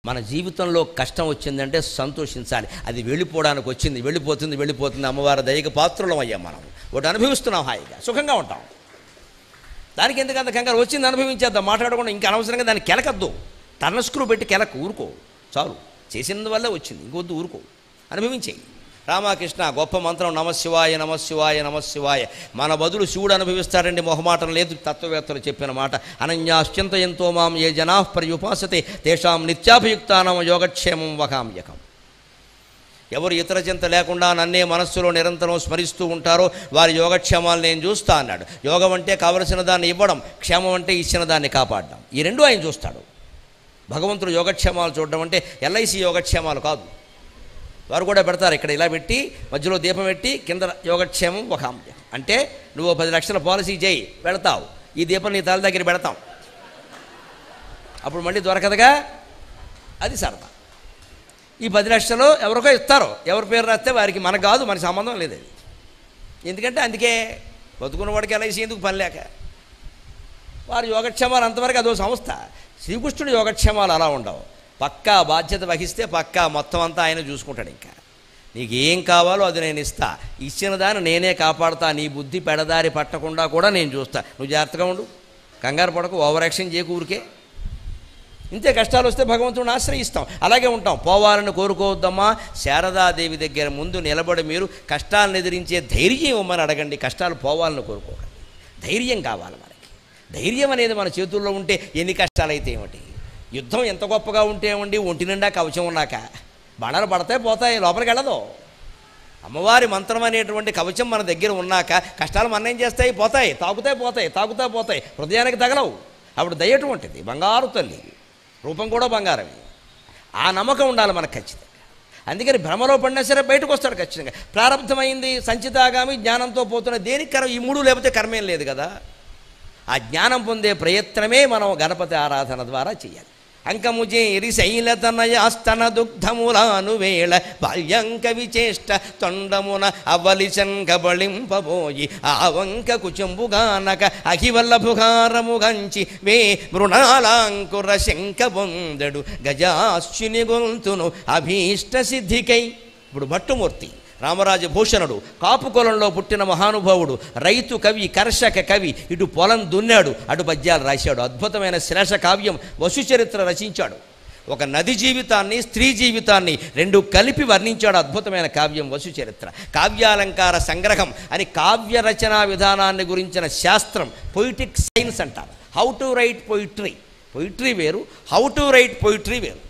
మన జీవితంలో కష్టం వచ్చిందంటే సంతోషించాలి అది వెళ్ళిపోవడానికి వచ్చింది వెళ్ళిపోతుంది వెళ్ళిపోతుంది అమ్మవారి దయకు పాత్రులం అయ్యాం మనం ఒకటి అనుభవిస్తున్నాం హాయిగా సుఖంగా ఉంటాం దానికి ఎందుకంత కంగారు వచ్చింది అనుభవించేద్దాం మాట్లాడకుండా ఇంకా అనవసరంగా దాన్ని కెలకద్దు టర్న స్క్రూ పెట్టి కెలక ఊరుకో చాలు చేసినందువల్ల వచ్చింది ఇంకొద్దు ఊరుకో అనుభవించేయి రామకృష్ణ గొప్ప మంత్రం నమశివాయ నమశివాయ నమశివాయ మన బదులు శివుడు అనుభవిస్తాడండి మొహమాటం లేదు తత్వవేత్తలు చెప్పిన మాట అనన్యాశ్చింత ఎంతో మాం ఏ జనా పర్యుపాసతే తేషాం నిత్యాభియుక్తానం యోగక్షేమం వకామ్యకం ఎవరు ఇతర చింత లేకుండా నన్నే మనస్సులో నిరంతరం స్మరిస్తూ ఉంటారో వారి యోగక్షేమాలు నేను చూస్తా అన్నాడు యోగం అంటే కావలసిన దాన్ని ఇవ్వడం క్షేమం అంటే ఇచ్చిన దాన్ని కాపాడడం ఈ రెండు ఆయన చూస్తాడు భగవంతుడు యోగక్షేమాలు చూడడం అంటే ఎల్ఐసి యోగక్షేమాలు కాదు వారు కూడా పెడతారు ఇక్కడ ఇలా పెట్టి మధ్యలో దీపం పెట్టి కింద యోగక్షేమం ఒక అంశం అంటే నువ్వు పది లక్షల పాలసీ చేయి పెడతావు ఈ దీపం నీ తల దగ్గర పెడతాం అప్పుడు మళ్ళీ దొరకదుగా అది సరదా ఈ పది లక్షలు ఎవరికో ఇస్తారు ఎవరి పేరు రాస్తే వారికి మనకు కాదు మన సంబంధం లేదు అది ఎందుకంటే అందుకే బతుకున్న వాడికి ఎల్ఐసి ఎందుకు పని లేక వారి యోగక్షేమాలు అంతవరకు అదో సంస్థ శ్రీకృష్ణుడి యోగక్షేమాలు అలా ఉండవు పక్కా బాధ్యత వహిస్తే పక్కా మొత్తం అంతా ఆయన చూసుకుంటాడు ఇంకా నీకు ఏం కావాలో అది నేను ఇస్తా ఇచ్చిన దాన్ని నేనే కాపాడుతా నీ బుద్ధి పెడదారి పట్టకుండా కూడా నేను చూస్తా నువ్వు జాగ్రత్తగా ఉండు కంగారు పడకు ఓవర్ యాక్షన్ చేయకు ఊరికే ఇంతే కష్టాలు వస్తే భగవంతుడిని ఆశ్రయిస్తాం అలాగే ఉంటాం పోవాలని కోరుకోవద్దమ్మా శారదాదేవి దగ్గర ముందు నిలబడి మీరు కష్టాలను ఎదిరించే ధైర్యం ఇవ్వమని అడగండి కష్టాలు పోవాలని కోరుకోకండి ధైర్యం కావాలి మనకి ధైర్యం అనేది మన చేతుల్లో ఉంటే ఎన్ని కష్టాలైతే ఏమిటి యుద్ధం ఎంత గొప్పగా ఉంటే ఏమండి ఒంటి నిండా కవచం ఉన్నాక బాణాలు పడతాయి పోతాయి లోపలికి వెళ్ళదు అమ్మవారి మంత్రం అనేటువంటి కవచం మన దగ్గర ఉన్నాక కష్టాలు మన ఏం చేస్తాయి పోతాయి తాగుతాయి పోతాయి తాగుతా పోతాయి హృదయానికి తగలవు అప్పుడు దయ్యటువంటిది బంగారు తల్లి రూపం కూడా బంగారమే ఆ నమ్మకం ఉండాలి మనకు ఖచ్చితంగా అందుకని భ్రమలో పడినా సరే బయటకు వస్తాడు ఖచ్చితంగా ప్రారంభమైంది సంచితాగామి జ్ఞానంతో పోతున్న దేనికి కర్మ ఈ మూడు లేకపోతే కర్మేం లేదు కదా ఆ జ్ఞానం పొందే ప్రయత్నమే మనం గణపతి ఆరాధన ద్వారా చేయాలి అంకము చేరి శైలతనయాస్తన దుగ్ధములాను వేళ బాల్యంక విచేష్ట తొండమున అవలిశంకబళింపబోయి ఆవంక కుచెంబుగానక అహివల్లభుగారము గంచి వే మృణాలాంకుర శంక బొందడు గజాశ్విని గొంతును అభీష్ట సిద్ధికై ఇప్పుడు భట్టుమూర్తి రామరాజభూషణుడు కాపు కులంలో పుట్టిన మహానుభావుడు రైతు కవి కర్షక కవి ఇటు పొలం దున్నాడు అటు పద్యాలు రాశాడు అద్భుతమైన శ్లేష కావ్యం వసుచరిత్ర రచించాడు ఒక నది జీవితాన్ని స్త్రీ జీవితాన్ని రెండు కలిపి వర్ణించాడు అద్భుతమైన కావ్యం వసుచరిత్ర కావ్యాలంకార సంగ్రహం అని కావ్య రచనా విధానాన్ని గురించిన శాస్త్రం పొయిటిక్ సైన్స్ అంటారు how to write poetry poetry వేరు హౌ టు రైట్ పొయిట్రీ వేరు